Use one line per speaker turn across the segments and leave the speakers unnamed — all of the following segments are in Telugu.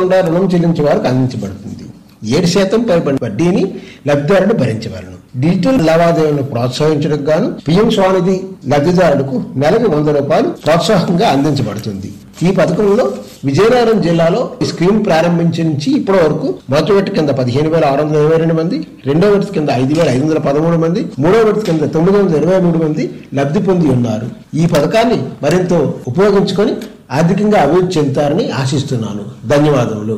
తప్పకుండా రుణం చెల్లించే వారికి అందించబడుతుంది ఏడు శాతం పైబడి వడ్డీని లబ్ధిదారుడు భరించగలను డిజిటల్ లావాదేవీలను ప్రోత్సహించడం గాను పిఎం స్వానిధి లబ్ధిదారులకు నెలకు వంద రూపాయలు ప్రోత్సాహంగా అందించబడుతుంది ఈ పథకంలో విజయనగరం జిల్లాలో ఈ స్కీమ్ ప్రారంభించి నుంచి ఇప్పటి వరకు మొదటి విడత కింద పదిహేను వేల ఆరు వందల ఇరవై రెండు మంది రెండో విడత కింద ఐదు వేల ఐదు వందల పదమూడు మంది మూడో విడత కింద తొమ్మిది వందల ఇరవై మూడు మంది లబ్ధి పొంది ఉన్నారు ఈ పథకాన్ని మరింత ఉపయోగించుకొని ఆర్థికంగా అభివృద్ధి చెందుతారని ఆశిస్తున్నాను ధన్యవాదములు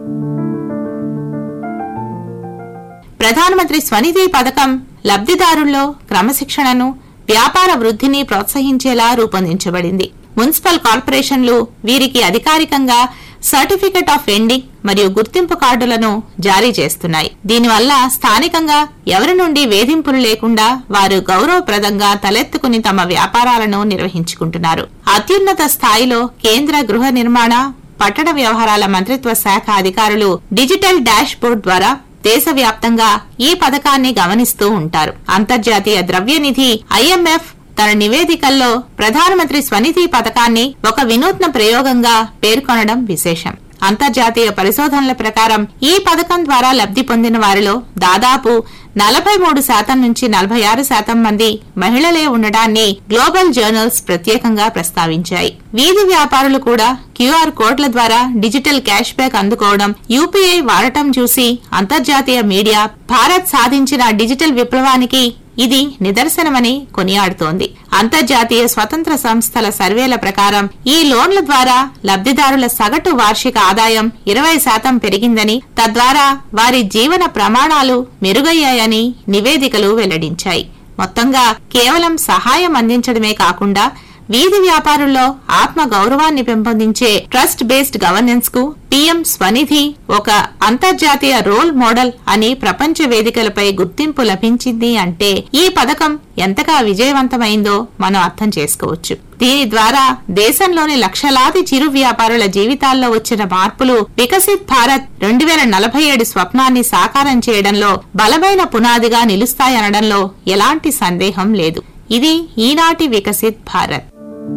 ప్రధానమంత్రి స్వనిధి పథకం లబ్ధిదారుల్లో క్రమశిక్షణను వ్యాపార వృద్ధిని ప్రోత్సహించేలా రూపొందించబడింది మున్సిపల్ కార్పొరేషన్లు వీరికి అధికారికంగా సర్టిఫికెట్ ఆఫ్ వెండింగ్ మరియు గుర్తింపు కార్డులను జారీ చేస్తున్నాయి దీనివల్ల స్థానికంగా ఎవరి నుండి వేధింపులు లేకుండా వారు గౌరవప్రదంగా తలెత్తుకుని తమ వ్యాపారాలను నిర్వహించుకుంటున్నారు అత్యున్నత స్థాయిలో కేంద్ర గృహ నిర్మాణ పట్టణ వ్యవహారాల మంత్రిత్వ శాఖ అధికారులు డిజిటల్ డాష్ బోర్డ్ ద్వారా దేశవ్యాప్తంగా ఈ పథకాన్ని గమనిస్తూ ఉంటారు అంతర్జాతీయ ద్రవ్యనిధి ఐఎంఎఫ్ తన నివేదికల్లో ప్రధానమంత్రి స్వనిధి పథకాన్ని ఒక వినూత్న ప్రయోగంగా పేర్కొనడం విశేషం అంతర్జాతీయ పరిశోధనల ప్రకారం ఈ పథకం ద్వారా లబ్ధి పొందిన వారిలో దాదాపు నలభై మూడు శాతం నుంచి నలభై ఆరు శాతం మంది మహిళలే ఉండడాన్ని గ్లోబల్ జర్నల్స్ ప్రత్యేకంగా ప్రస్తావించాయి వీధి వ్యాపారులు కూడా క్యూఆర్ కోడ్ల ద్వారా డిజిటల్ క్యాష్ బ్యాక్ అందుకోవడం యూపీఐ వాడటం చూసి అంతర్జాతీయ మీడియా భారత్ సాధించిన డిజిటల్ విప్లవానికి ఇది నిదర్శనమని కొనియాడుతోంది అంతర్జాతీయ స్వతంత్ర సంస్థల సర్వేల ప్రకారం ఈ లోన్ల ద్వారా లబ్ధిదారుల సగటు వార్షిక ఆదాయం ఇరవై శాతం పెరిగిందని తద్వారా వారి జీవన ప్రమాణాలు మెరుగయ్యాయని నివేదికలు వెల్లడించాయి మొత్తంగా కేవలం సహాయం అందించడమే కాకుండా వీధి వ్యాపారుల్లో ఆత్మ గౌరవాన్ని పెంపొందించే ట్రస్ట్ బేస్డ్ గవర్నెన్స్ కు పీఎం స్వనిధి ఒక అంతర్జాతీయ రోల్ మోడల్ అని ప్రపంచ వేదికలపై గుర్తింపు లభించింది అంటే ఈ పథకం ఎంతగా విజయవంతమైందో మనం అర్థం చేసుకోవచ్చు దీని ద్వారా దేశంలోని లక్షలాది చిరు వ్యాపారుల జీవితాల్లో వచ్చిన మార్పులు వికసిత్ భారత్ రెండు వేల నలభై ఏడు స్వప్నాన్ని సాకారం చేయడంలో బలమైన పునాదిగా నిలుస్తాయనడంలో ఎలాంటి సందేహం లేదు ఇది ఈనాటి వికసిత్ భారత్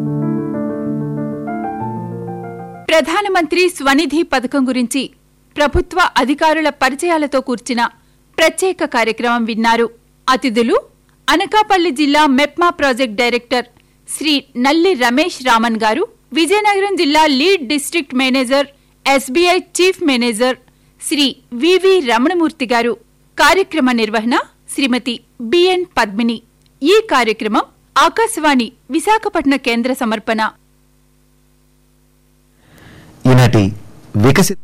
ప్రధానమంత్రి స్వనిధి పథకం గురించి ప్రభుత్వ అధికారుల పరిచయాలతో కూర్చిన ప్రత్యేక కార్యక్రమం విన్నారు అతిథులు అనకాపల్లి జిల్లా మెప్మా ప్రాజెక్ట్ డైరెక్టర్ శ్రీ నల్లి రమేష్ రామన్ గారు విజయనగరం జిల్లా lead district manager SBI chief manager Shri VV Ramanamurthy గారు కార్యక్రమ నిర్వహణ శ్రీమతి బిఎన్ పద్మిని ఈ కార్యక్రమం ఆకాశవాణి విశాఖపట్నం కేంద్ర సమర్పణ
ఈనాటి వికసిత్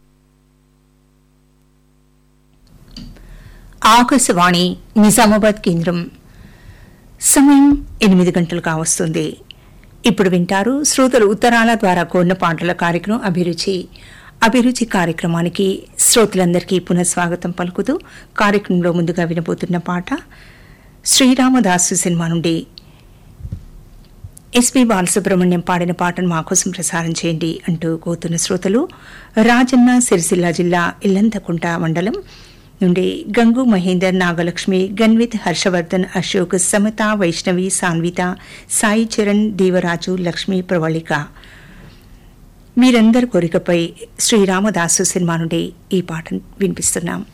ఆకాశవాణి నిజామాబాద్ కేంద్రం సమయం ఎనిమిది గంటలు కావస్తుంది ఇప్పుడు వింటారు శ్రోతలు ఉత్తరాల ద్వారా కోరిన పాటల కార్యక్రమం అభిరుచి అభిరుచి కార్యక్రమానికి శ్రోతలందరికీ పునఃస్వాగతం పలుకుతూ కార్యక్రమంలో ముందుగా వినబోతున్న పాట శ్రీరామదాసు సినిమా నుండి ఎస్పి బాలసుబ్రహ్మణ్యం పాడిన పాటను మా కోసం ప్రసారం చేయండి అంటూ కోతున్న శ్రోతలు రాజన్న సిరిసిల్ల జిల్లా ఇల్లంతకుంట మండలం నుండి గంగు మహేందర్ నాగలక్ష్మి గన్విత్ హర్షవర్ధన్ అశోక్ సమత వైష్ణవి సాన్విత సాయి చరణ్ దేవరాజు లక్ష్మి ప్రవళిక మీరందరి కోరికపై శ్రీరామదాసు సినిమా నుండి ఈ పాటను వినిపిస్తున్నాం